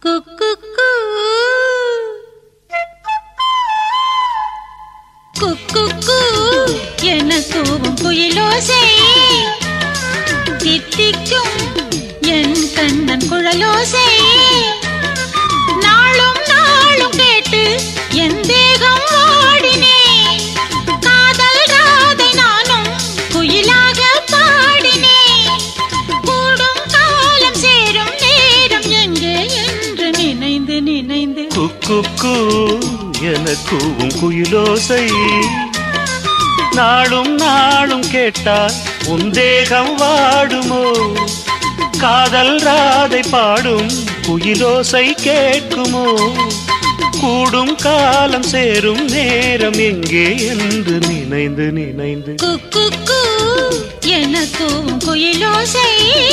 குக்குக்கு குக்குக்கு என கூவும் குயிலோசை தித்திக்கும் என் கண்ணன் குழலோசை நாளும் நாளும் கேட்டு என் தேகம் ஓடினேன் காதல் ராதை நானும் குயிலாக பாடினேன் கூடும் காலம் சேரும் நேரம் எங்கே என்று நினைந்து நினைந்து குக்கு என கூவும் குயிலோசை நாளும் நாளும் கேட்டால் உன் தேகம் வாடுமோ காதல் ராதை பாடும் குயிலோசை கேட்குமோ கூடும் காலம் சேரும் நேரம் எங்கே என்று நினைந்து நினைந்து குக்குக்கு என கூவும் குயிலோசை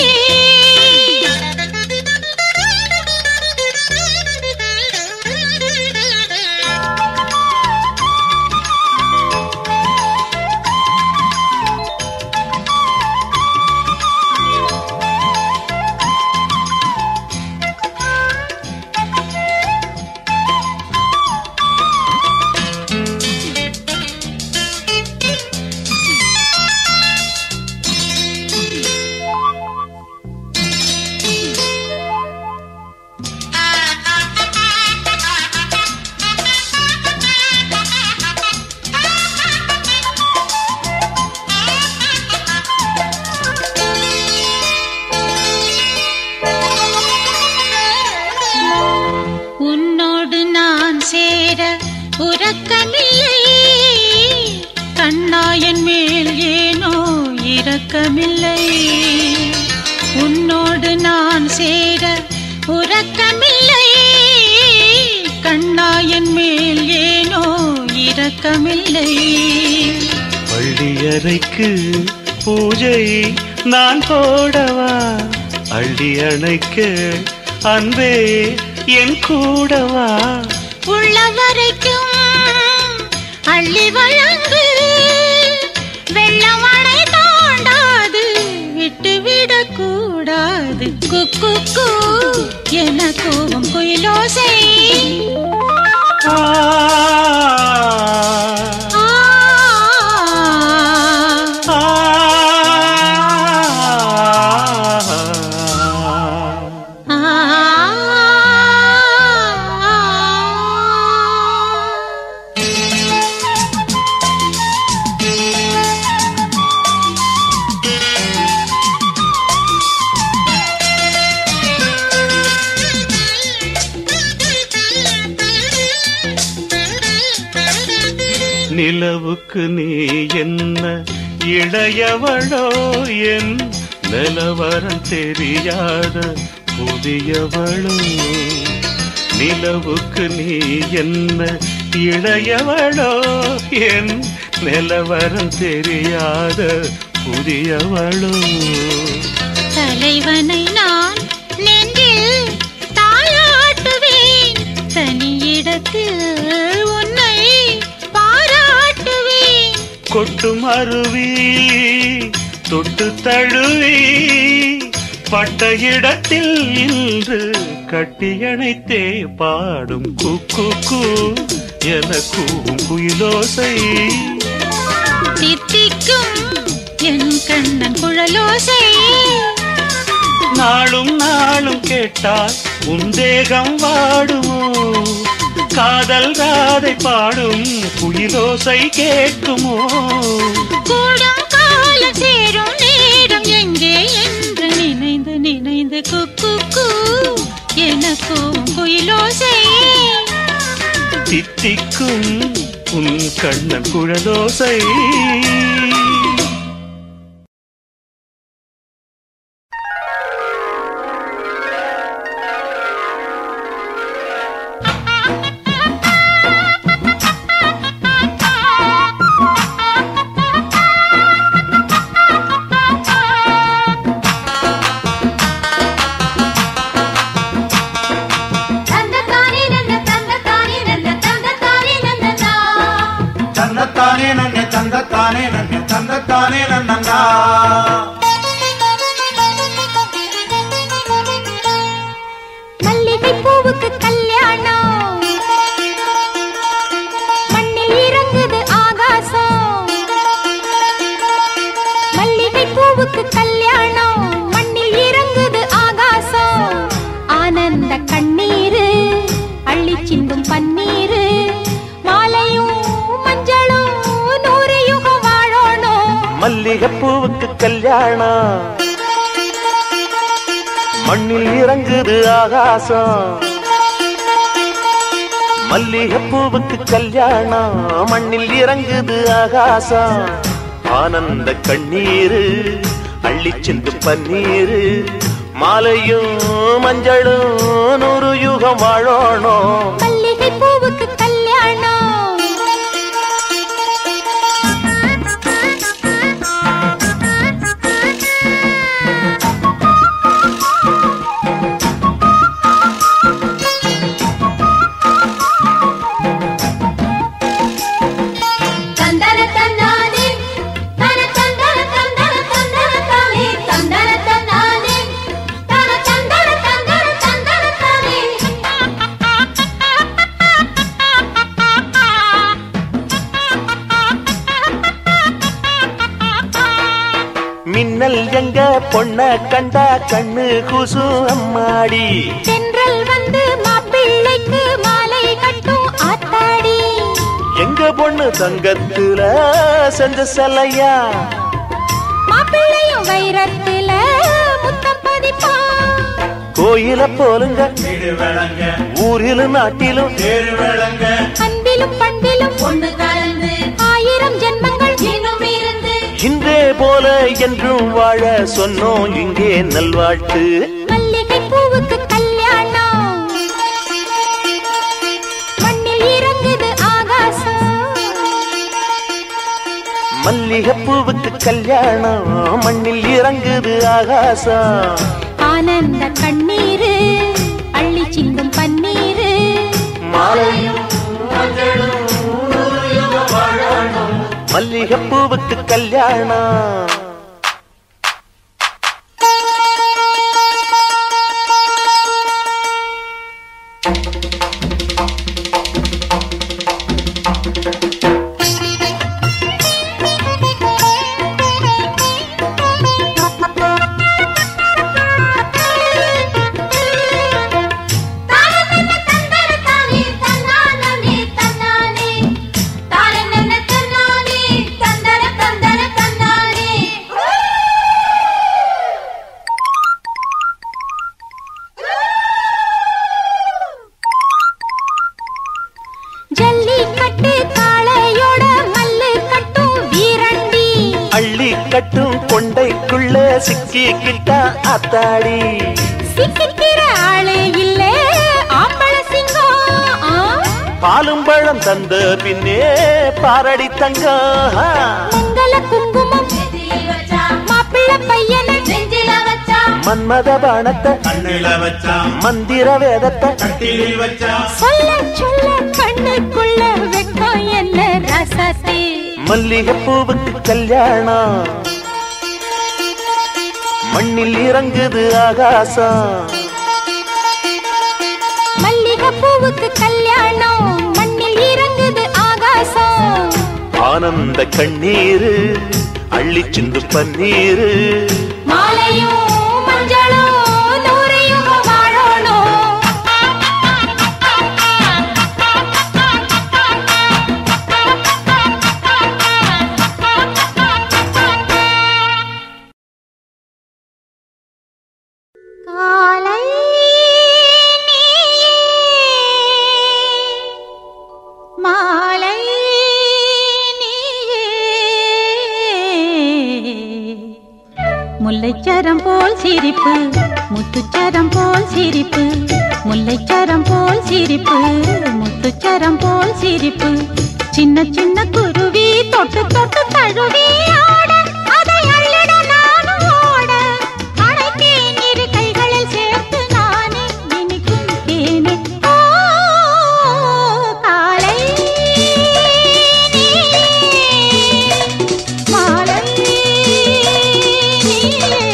உன்னோடு நான் சேர உறக்கமில்லை கண்ணாயன் மேல் ஏனோ இரக்கமில்லை உன்னோடு நான் சேர உறக்கமில்லை கண்ணாயன் மேல் ஏனோ இரக்கமில்லை பள்ளியறைக்கு பூஜை நான் போடவா அள்ளி அணைக்க அன்பே என் கூடவா உள்ள வரைக்கும் அள்ளி வழங்கு வெள்ளம் அணை தாண்டாது விட்டு விடக் கூடாது குக்கு என கூவும் குயிலோசை ஆ, ஆ, ஆ, ஆ, நிலவுக்கு நீ என்ன இளையவளோ என் நிலவரம் தெரியாத புதியவளோ நிலவுக்கு நீ என்ன இளையவளோ என் நிலவரம் தெரியாத புதியவளோ தலைவனை நான் நெஞ்சில் தாளாட்டுவேன் தனியிடத்தில் உன்னை பாராட்டுவேன் கொட்டும் அருவி தொட்டு தழுவி பட்ட இடத்தில் இன்று கட்டியணைத்தே பாடும் குக்கு என கூவும் குயிலோசை தித்திக்கும் என் கண்ணன் குழலோசை நாளும் நாளும் கேட்டால் உன் தேகம் வாடுமோ காதல் ராதை பாடும் குயிலோசை கேட்குமோ கூடும் காலம் சேரும் நேரம் எங்கே என்று நினைந்து நினைந்து குக்கு எனக்கும் குயிலோசை தித்திக்கும் உன் கண்ணன் குழலோசை தந்தத்தானே நன்ன தந்தத்தானே நன்ன தந்தத்தானே நன்னதா ತಂದತ್ತಾನೆ ನನ್ನ ತಂದತ್ತಾನೆ ನನ್ನ ತಂದತ್ತಾನೆ ನನ್ನ மல்லிகை பூவு மல்லிகைப்பூவுக்கு கல்யாணம் மண்ணில் இறங்குது ஆகாசம் மல்லிகைப்பூவுக்கு கல்யாணம் மண்ணில் இறங்குது ஆகாசம் ஆனந்த கண்ணீரு அள்ளிச் சென்று பன்னீரு மாலையும் மஞ்சளும் நூறு யுகம் வாழணும் மல்லிகை பூவுக்கு கல்யாணம் தந்தன தன்னானே தன தந்தன தந்தன தந்தன தானே தந்தன தன்னானே தன தந்தன தந்தன தந்தன தானே மின்னல் எங்க பொண்ண கண்டா கண்ணு கூசு அம்மாடி தென்றல் வந்து மாப்பிள்ளைக்கு மாலை கட்டும் ஆத்தாடி எங்க பொண்ணு தங்கத்துல செஞ்ச சிலையா மாப்பிள்ளையும் வைரத்துல முத்தம் பதிப்பான் கோயில போலுங்க வீடு விளங்க ஊரிலும் நாட்டிலும் தேரு விளங்க அன்பிலும் பண்பிலும் ஒண்ணு கலந்து ஆயிரம் ஜென்மங்கள் இன்னும் இருந்து இன்றே போல என்றும் வாழ சொன்னோம் இங்கே நல்வாழ்த்து மல்லிகை பூவுக்கு கல்யாணம் மண்ணில் இறங்குது ஆகாசம் மல்லிகைப்பூவுக்கு கல்யாணம் மண்ணில் இறங்குது ஆகாசம் ஆனந்த கண்ணீரு அள்ளி சிந்தும் பன்னீரு மாலையும் மல்லிகைப்பூவுக்கு கல்யாணம் ஜல்லிக்கட்டு காளையோட மல்லு கட்டும் வீரண்டி அள்ளி கட்டும் கொண்டைக்குள்ள சிக்கிக்கிட்டா அத்தாடி சிக்கிக்கிற ஆளே இல்ல ஆம்பள சிங்கம் ஆ? பாலும் பழம் தந்த பின்னே பாரடி தங்கம் மங்கள குங்குமம் மாப்பிள்ளை பையனை மன்மத பானத்தை கண்ணில வச்சான் மந்திர வேதத்தை கட்டிலில் வச்சான் சொல்ல சொல்ல கண்ணுக்குள்ள வெக்கம் என்ன ரசத்தே மல்லிகைப்பூவுக்கு கல்யாணம் மண்ணில் இறங்குது ஆகாசம் மல்லிகை பூவுக்கு கல்யாணம் மண்ணில் இறங்குது ஆகாசம் ஆனந்த கண்ணீரு அள்ளி சிந்து பன்னீரு மாலையும் மஞ்சளும் நூறு யுகம் வாழணும் காலை நீயே, மாலை நீயே. முல்லைச்சரம் போல் சிரிப்பு முத்துச்சரம் போல் சிரிப்பு முல்லைச்சரம் போல் சிரிப்பு முத்துச்சரம் போல் சிரிப்பு சின்ன சின்ன குருவி தொட்டு தொட்டு தழுவி ஆட அதை அள்ளிட நானும் ஓட அழைத்தேன் இரு கைகளில் சேர்த்து நானே இனிக்கும் தேனே ஓ காலை நீயே, மாலை நீயே.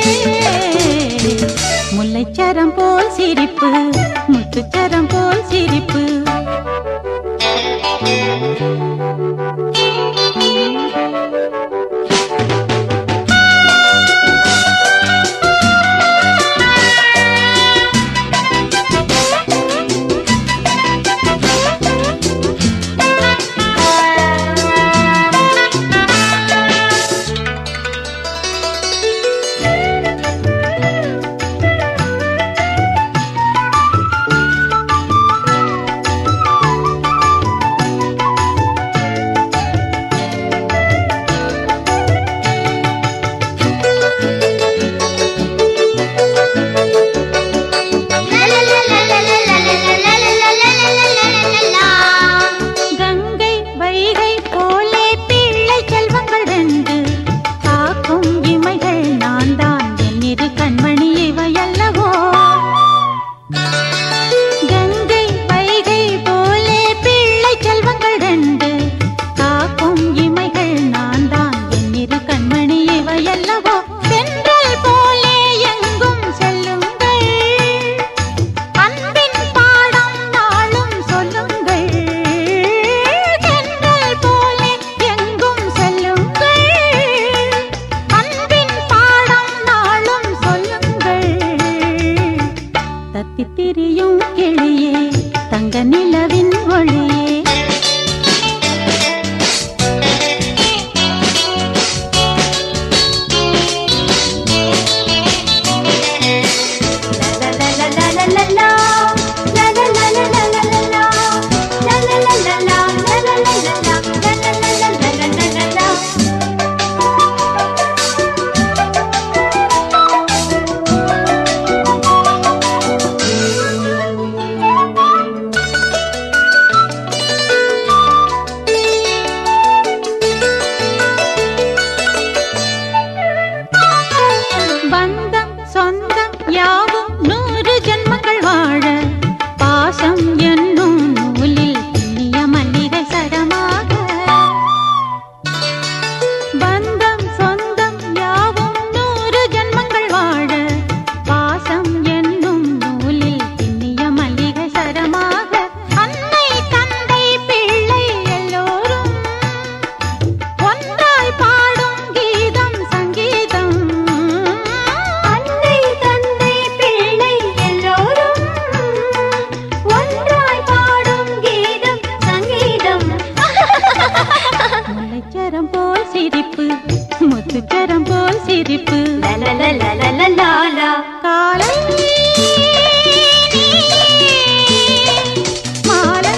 முல்லைச்சரம் போல் சிரிப்பு முத்துச்சரம் போல் சிரிப்பு சொந்தம் யாவும் நூறு ஜென்மங்கள் வாழ பாசம் என்னும் நூலில் இனிய மல்லிகை சரமாக பந்தம் சொந்தம் யாவும் நூறு ஜென்மங்கள் வாழ பாசம் என்னும் நூலில் இனிய மல்லிகை சரமாக அன்னை தந்தை பிள்ளை எல்லோரும் ஒன்றாய் பாடும் கீதம் சங்கீதம் அன்னை தந்தை பிள்ளை எல்லோரும் ஒன்றாய் பாடும் கீதம் சங்கீதம் முல்லைச்சரம் போல் சிரிப்பு முத்துச்சரம் போல் சிரிப்பு லலலலலலலா. காலை மாலை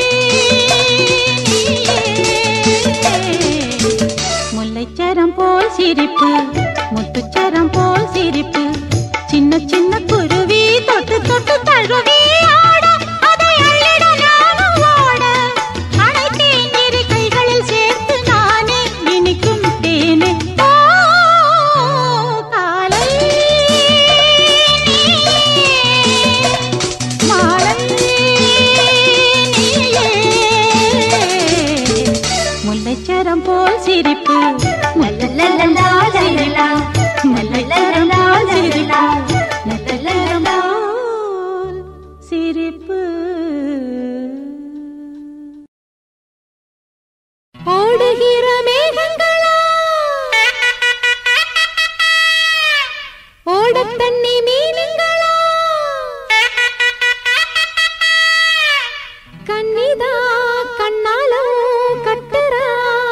முல்லைச்சரம் போல் சிரிப்பு முத்துச்சரம் போல் சிரிப்பு சின்ன சின்ன குருவி தொட்டு தொட்டு தழுவி ஆட அதை அள்ளிட நானும் ஓட அனைத்தேன் இரு கைகளில் சேர்த்து நானே இனிக்கும் தேனே ஓ காலை மாலை முல்லைச்சரம் போல் சிரிப்பு லலலலலலலா. முல்லைச்சரம் போல் சிரிப்பு முல்லைச்சரம் போல் சிரிப்பு ஓடுகிற மேகங்களா ஓடத் தண்ணி மீனுங்களா கண்ணிதா கண்ணாலோ கட்டுறா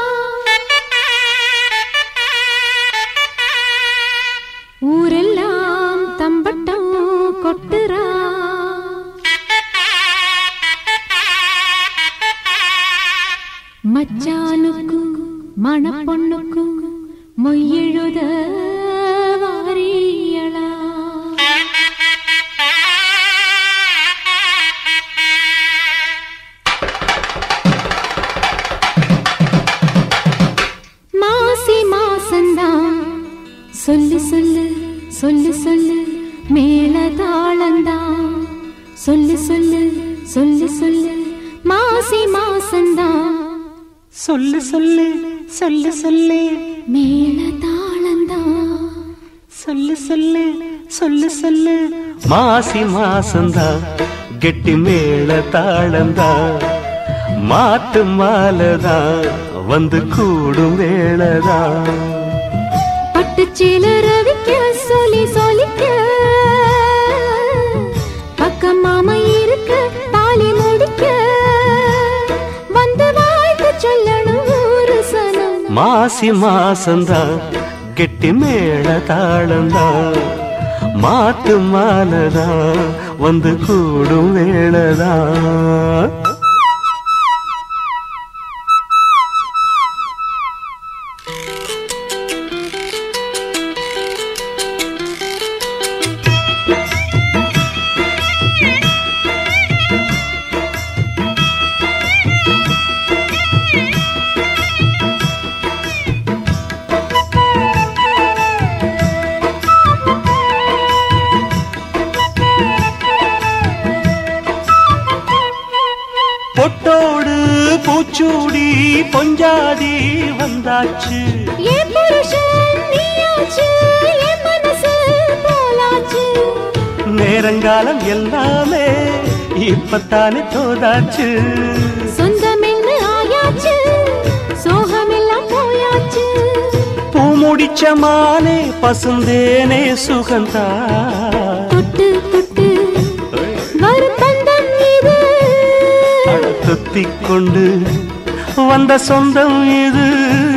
ஊரெல்லாம் தம்பட்டம் கொட்டுறா மச்சானுக்கு மணப்பொண்ணுக்கு மொய்யெழுத வாரியளா மாசி மாசந்தான் சொல்லு சொல்லு சொல்லு சொல்லு மேல தாளந்தான் சொல்லு சொல்லு சொல்லு சொல்லு மாசி மாசந்தான் சொல்லு சொல்லு சொல்லு சொல்லு மேல தாளந்தான் சொல்லு சொல்லு சொல்லு சொல்லு மாசி மாசந்தா கெட்டி மேள தாளந்தா மாட்டு மாலதா வந்து கூடும் வேளதா பட்டுச்சீல ரவிக்க சொல்லி சொல்லிக்க பக்கம் மாமா இருக்க தாலி முடிக்க வந்து வாழ்த்து சொல்லணும் ஒரு சனம் மாசி மாசந்தா கெட்டி மேள தாளந்தா மாட்டு மாலதா வந்து கூடும் வேளதா பொட்டோடு பூச்சூடி பொஞ்சாதி வந்தாச்சு என் புருஷன் நீயாச்சு என் மனசு போலாச்சு நேரங்காலம் எல்லாமே இப்பத்தானே தோதாச்சு சொந்தம் என்ன ஆயாச்சு சோகமெல்லாம் போயாச்சு பூ முடிச்ச மானே பசுந்தேனே சுகந்தா தொட்டு தொட்டு வரும் பந்தம் இது துத்திக் கொண்டு வந்த சொந்தம் இது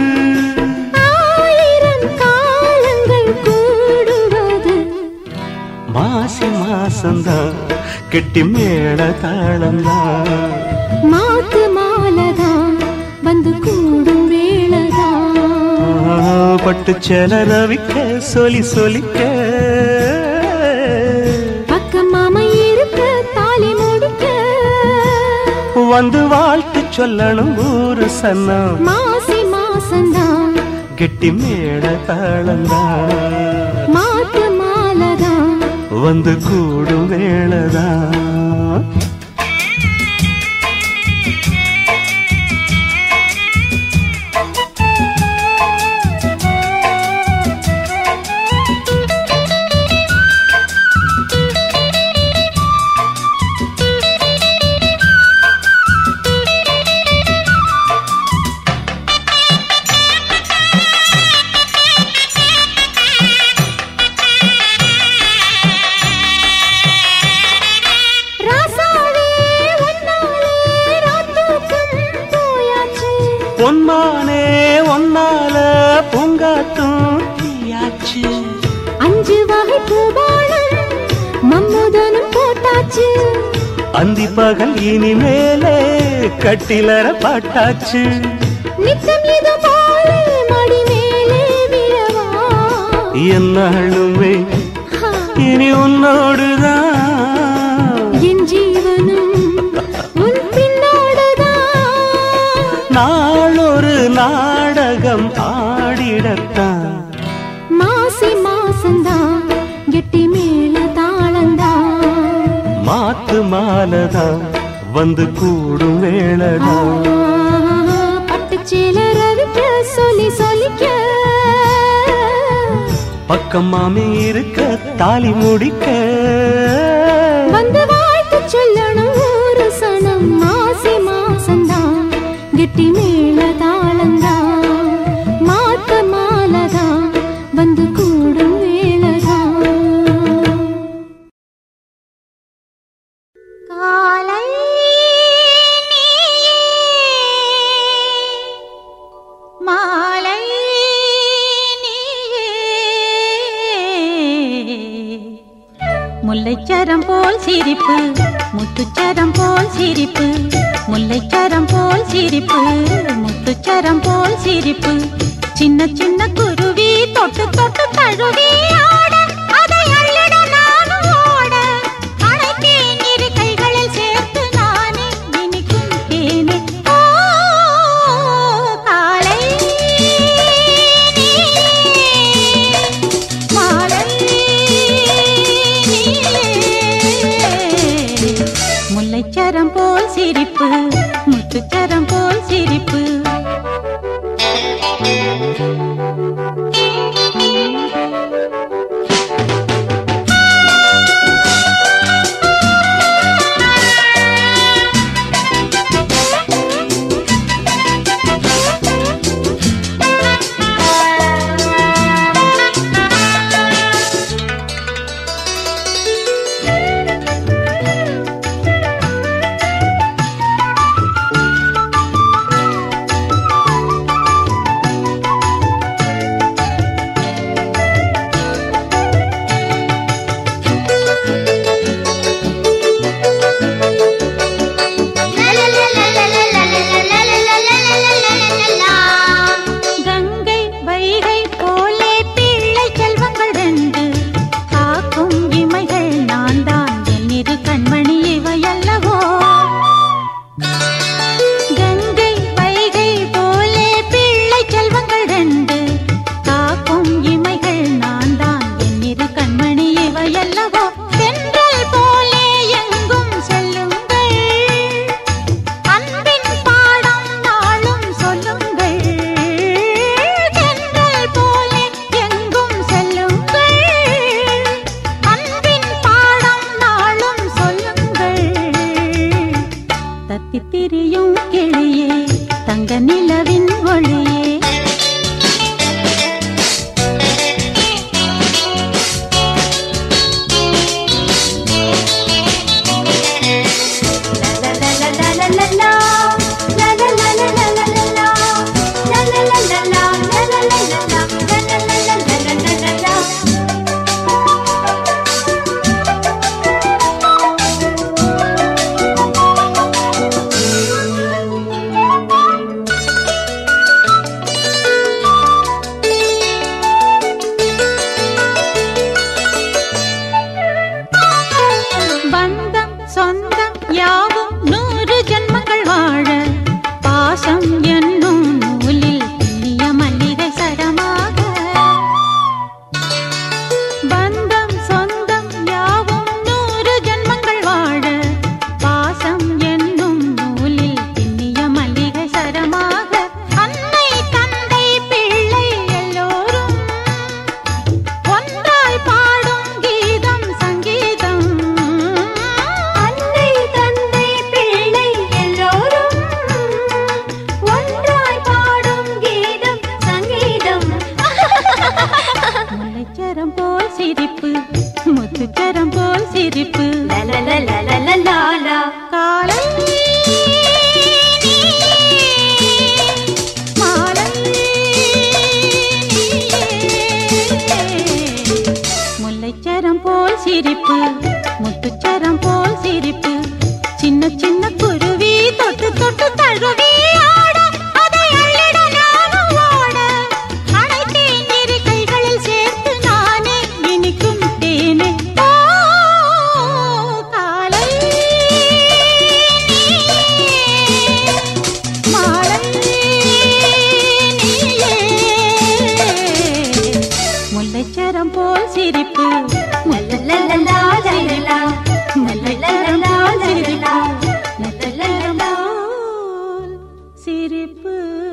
ஆயிரம் காலங்கள் கூடுவது மாசி மாசந்தா கெட்டி மேள தாளந்தா மாத்து மாலதான் வந்து கூடும் வேளதான் பட்டு செல ரவிக்க சொலி சொலிக்க பக்கம் மாமா இருக்க தாலி முடிக்க வந்து வாழ்த்து சொல்லணும் ஊரு சன்னம் மாசி மாசந்தான் கெட்டி மேள தாளந்தா மாத்து மாலதான் வந்து கூடும் வேளதான் ராசாவே உன்னாலே ராத்தூக்கம் போயாச்சு பொன்மானே ஒன்னால பூங்காத்தும் தீயாச்சு அஞ்சு வகை பூபானம் மம்முதனும் போட்டாச்சு அந்தி பகல் இனிமேலே கட்டிலற பாட்டாச்சு நித்தம் இது போல மடி மேலே விழவா என்னாலுமே ஹா, இனி உன்னோடுதான் என் ஜீவனும் உன் பின்னோடுதான் நாளொரு நாடகம் ஆடிடத்தான் மாசி மாசந்தான் கெட்டி மேல தாளந்தான் மாத்து மாலதான் வந்து கூடும் வேளதான் பட்டுச்சீல ரவிக்க சொல்லி சொல்லிக்க பக்கம் மாமி இருக்க தாலி முடிக்க வந்து வாழ்த்து சொல்லணும் ஒரு சனம் மாசி மாசந்தான் கெட்டி மேல தாளந்தான் மாத்த மாலதான் வந்து கூடும் வேளதான் காலை மாலை முல்லைச்சரம் போல் சிரிப்பு முத்துச்சரம் போல் சிரிப்பு முல்லைச்சரம் போல் சிரிப்பு முத்துச்சரம் போல் சிரிப்பு சின்ன சின்ன குருவி தொட்டு தொட்டு தழுவி ஆட அதை அள்ளிட நானும் ஓட அழைத்தேன் இரு கைகளில் சேர்த்து நானே இனிக்கும் தேனே ஓ காலை மாலை முல்லைச்சரம் போல் சிரிப்பு முத்துச்சரம் போல் சிரிப்பு முத்துச்சரம் போல் சிரிப்பு லலலலலலலா. காலை மாலை முல்லைச்சரம் போல் சிரிப்பு முத்துச்சரம் போல் சிரிப்பு சின்ன சின்ன குருவி தொட்டு தொட்டு தழுவி ஆட அதை அள்ளிட நானும் ஓட அனைத்தேன் இரு கைகளில் சேர்த்து நானே இனிக்கும் தேனே ஓ காலை மாலை முல்லைச்சரம் போல் சிரிப்பு லலலலலலலா. முல்லைச்சரம் போல் சிரிப்பு லலலலலலலா. முல்லைச்சரம் போல் சிரிப்பு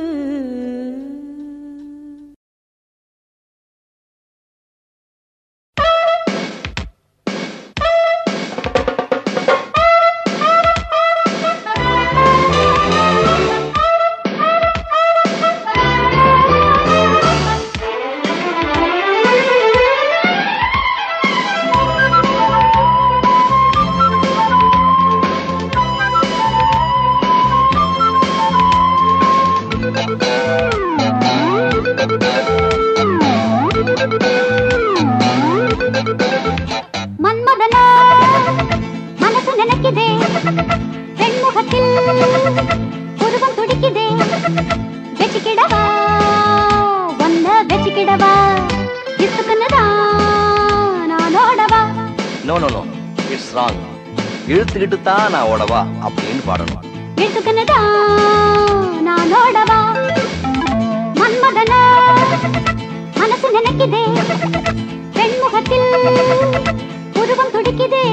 மன்மதன மனசு நினைக்குதே பெண்முகத்தில் உருவம் துடிக்குதே வெச்சிக்கிடவா ஒன்ன வெச்சிக்கிடவா இசுக்குன்னுதான் நானோடவா no no no it's wrong இழுத்துக்கிட்டு தான் நான் ஓடவா அப்படின்னு பாடணும் இசுக்குன்னுதான் நானோடவா மன்மதன மனசு நினைக்குதே பெண்முகத்தில் உருவம் துடிக்குதே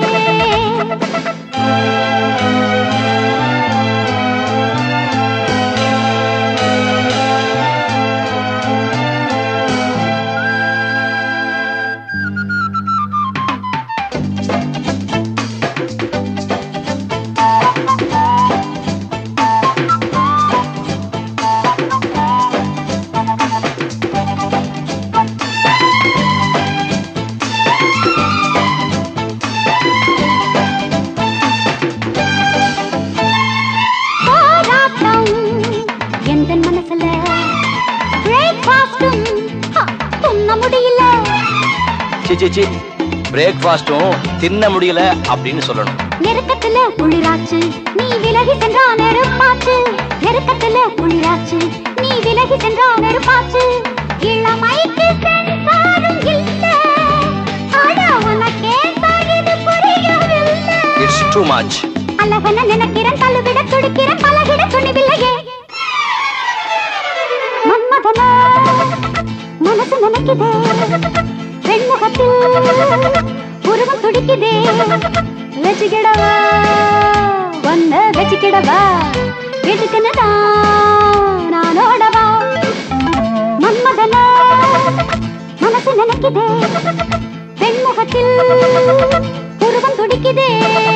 போராட்டம் எந்த மனசுல பிரேக்ஃபாஸ்டும் துண்ண முடியல சி சி சி பிரேக்ஃபாஸ்டும் தின்ன முடியல அப்படின்னு சொல்லணும் நெருக்கத்துல குளிராச்சு நீ விலகி சென்றா நெருப்பாச்சு நெருக்கத்துல குளிராச்சு நீ விலகி சென்றா நெருப்பாச்சு இளமைக்கு சென்றாரும் இல்ல ஆனா உனக்கே இது புரியவில்லை இட்ஸ் டூ மச் அழகன நினைக்கிறேன் தழுவிட துடிக்கிறேன் பழகிட துணிவில்லையே மன்மதன மனசு நினைக்குதே பெண்முகத்தில் உருவம் துடிக்குதே வச்சுக்கிடவா ஒன்ன வச்சுக்கிடவா எதுக்குன்னுதான் நானோடவா மன்மதன மனசு நினைக்குதே பெண்முகத்தில் உருவம் துடிக்குதே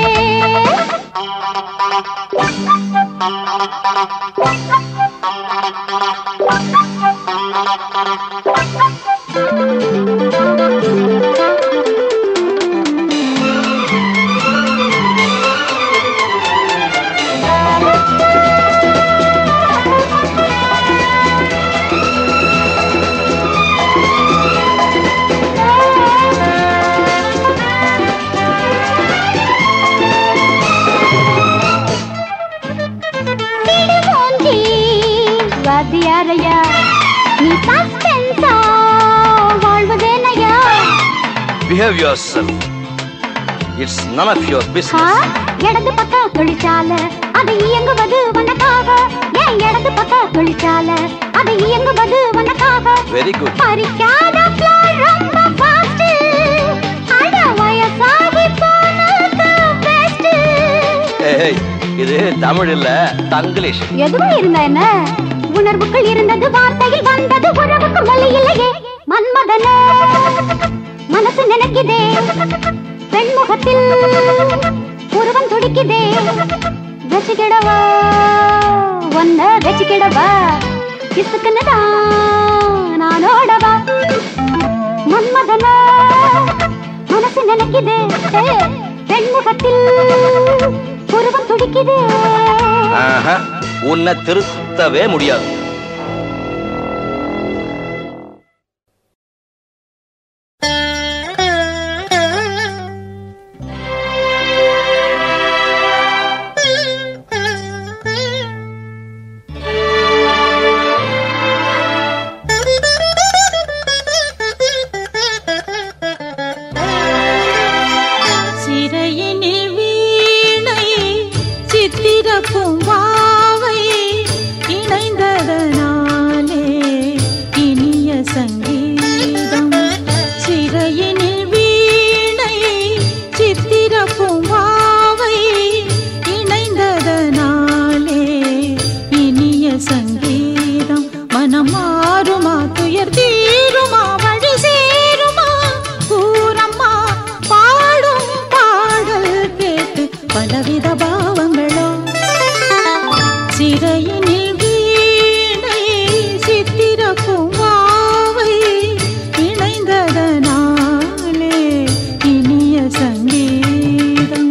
மூஞ்சி வாத்தியாரையா நீ சஸ்பென்ஸா வாழ்வதேனையா behave yourself it's none of your ah, business இடது பக்க தொழிற்சால அது இயங்குவது உனக்காக ஏன் இடது பக்க தொழிற்சால அது இயங்குவது உனக்காக வெரி குட் பறிக்காத flower ரொம்ப fast. அட வயசாகி போனது best. ஏய் இது தமிழ் இல்ல தங்கிலீஷ் எதுவும் இருந்தா என்ன உணர்வுக்குள் இருந்தது வார்த்தையில் வந்தது உறவுக்கு மொழி இல்லையே மன்மதன மனசு நினைக்குதே பெண்முகத்தில் உருவம் துடிக்குதே வச்சுக்கிடவா ஒன்ன வச்சுக்கிடவா இசுக்குன்னுதான் நானோடவா மன்மதன மனசு நினைக்குது பெண்முகத்தில் உருவம் துடிக்குது ஆஹா, உன்னை திருத்தவே முடியாது சிறையினில் வீணை சித்திர பூவாவை இணைந்ததனாலே இனிய சங்கீதம் சிறையினில் வீணை சித்திர பூவாவை இணைந்ததனாலே இனிய சங்கீதம் மனம் மாறுமா துயர் தீருமா வழி சேருமா கூறம்மா பாடும் பாடல் கேட்டு பலவித பாவங்களோ சிறையினில் வீணை சித்திர பூவாவை இணைந்ததனாலே இனிய சங்கீதம்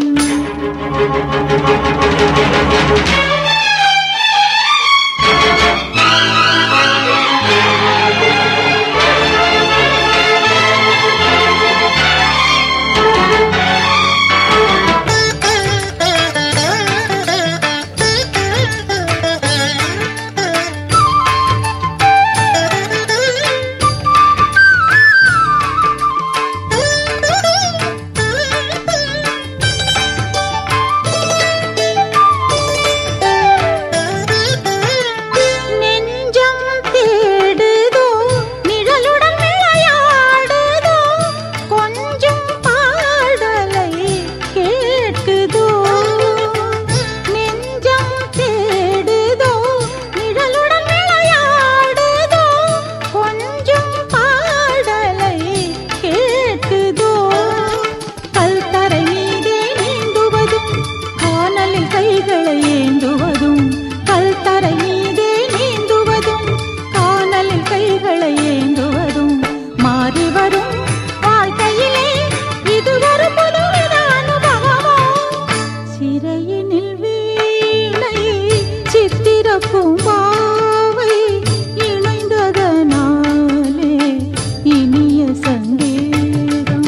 நெஞ்சம் தேடுதோ நிழலுடன் விளையாடுதோ கொஞ்சம் பாடலை கேட்குதோ நெஞ்சம் தேடுதோ நிழலுடன் விளையாடுதோ கொஞ்சம் பாடலை கேட்குதோ கல்தரை மீதே நீந்துவதும் காணலில் கைகளை ஏந்துவதும் கல்தரை மீதே நீந்துவதும் காணலில் கைகளை ஏந்துவதும் மாறி வரும் வாழ்க்கையிலே இது ஒரு புதுவித அனுபவமோ சிறையினில் வீணை சித்திர பூம்பாவை இணைந்ததனாலே இனிய சங்கீதம்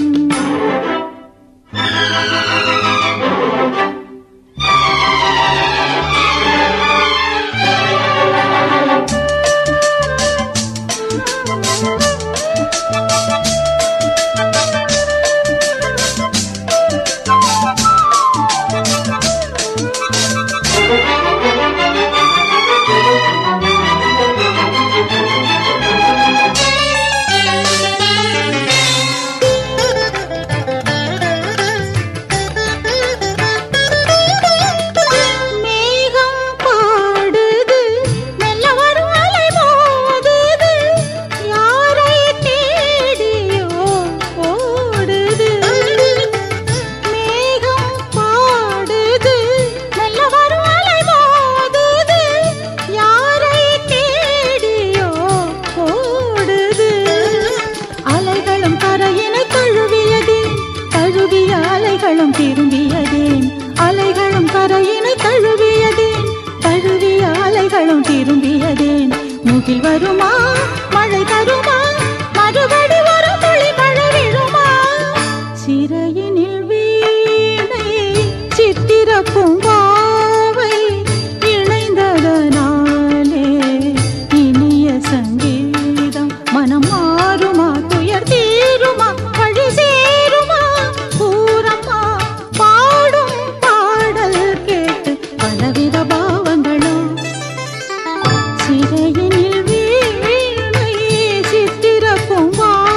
மேகம் பாடுது மெல்ல வரும் அலை மோதுது யாரை தேடியோ ஓடுது மேகம் பாடுது மெல்ல வரும் அலை மோதுது யாரை தேடியோ ஓடுது அலைகளும் கரையினை தழுவியதேன் தழுவிய அலைகளும் திரும்பியதேன் அலைகளும் கரையினை தழுவியதேன் தழுவிய அலைகளும் திரும்பியதேன் முகில் வருமா மழை தருமா மறுபடி ஒரு துளி மழை விழுமா சிறையினில் வீணை சித்திர பூங்காவை இணைந்ததனாலே இனிய சங்கீதம் மனம் மாறுமா துயர் தீருமா வழி சேருமா கூறம்மா பாடும் பாடல் கேட்டு பலவித பாவங்களும் சிறையினில் வீணை சித்திர பூங்கா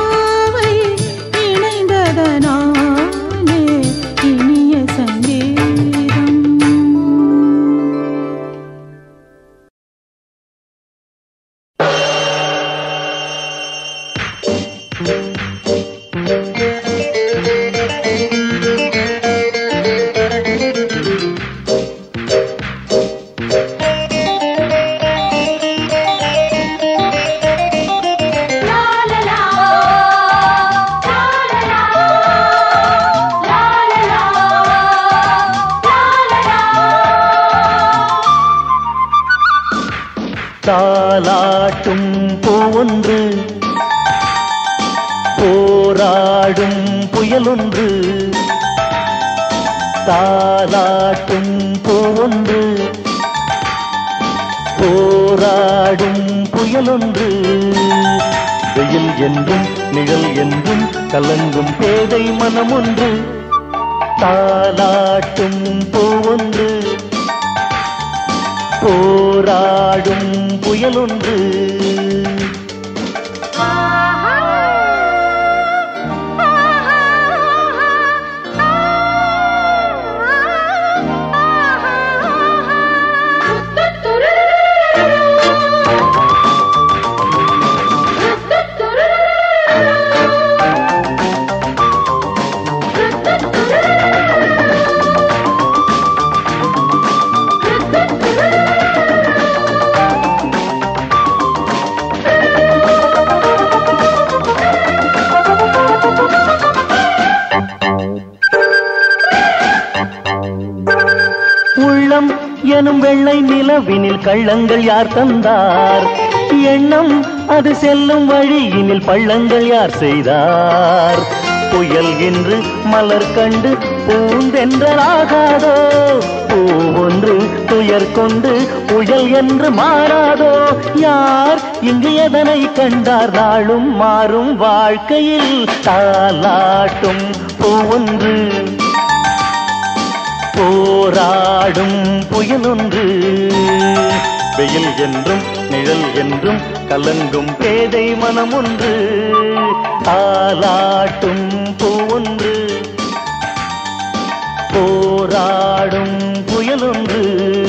தாலாட்டும் பூவொன்று போராடும் புயலொன்று தாலாட்டும் பூவொன்று போராடும் புயலொன்று வெயில் என்றும் நிழல் என்றும் கலங்கும் பேதை மனமொன்று தாலாட்டும் பூவொன்று போராடும் புயலொன்று உள்ளம் எனும் வெள்ளை நிலவினில் கள்ளங்கள் யார் தந்தார் எண்ணம் அது செல்லும் வழியினில் பள்ளங்கள் யார் செய்தார் புயல் என்று மலர் கண்டு பூந்தென்றலாகாதோ பூ ஒன்று துயர் கொண்டு புயல் என்று மாறாதோ யார் இங்கு எதனை கண்டார் நாளும் மாறும் வாழ்க்கையில் தாலாட்டும் பூ ஒன்று போராடும் புயலொன்று வெயில் என்றும் நிழல் என்றும் கலங்கும் பேதை மனம் ஒன்று தாலாட்டும் பூவொன்று போராடும் புயலொன்று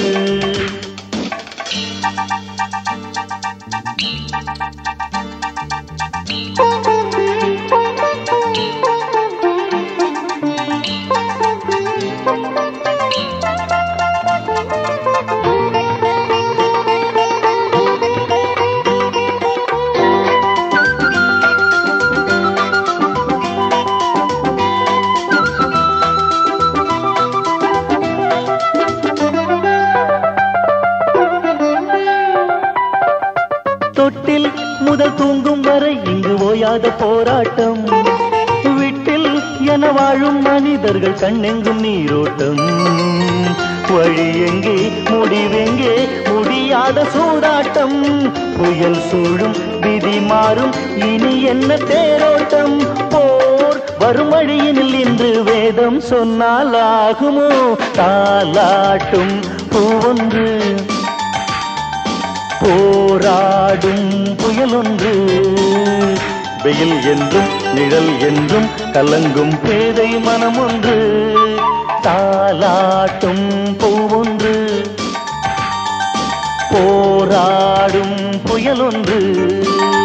தொட்டில் முதல் தூங்கும் வரை இங்கு ஓயாத போராட்டம் வீட்டில் என வாழும் மனிதர்கள் கண்ணெங்கும் நீரோட்டம் வழி எங்கே முடிவெங்கே முடியாத சூதாட்டம் புயல் சூழும் விதி மாறும் இனி என்ன தேரோட்டம் போர் வரும் வழியினில் இன்று வேதம் சொன்னால் ஆகுமோ தாலாட்டும் பூவொன்று போராடும் புயலொன்று வெயில் என்றும் நிழல் என்றும் கலங்கும் பேதை மனம் ஒன்று தாலாட்டும் பூவொன்று போராடும் புயலொன்று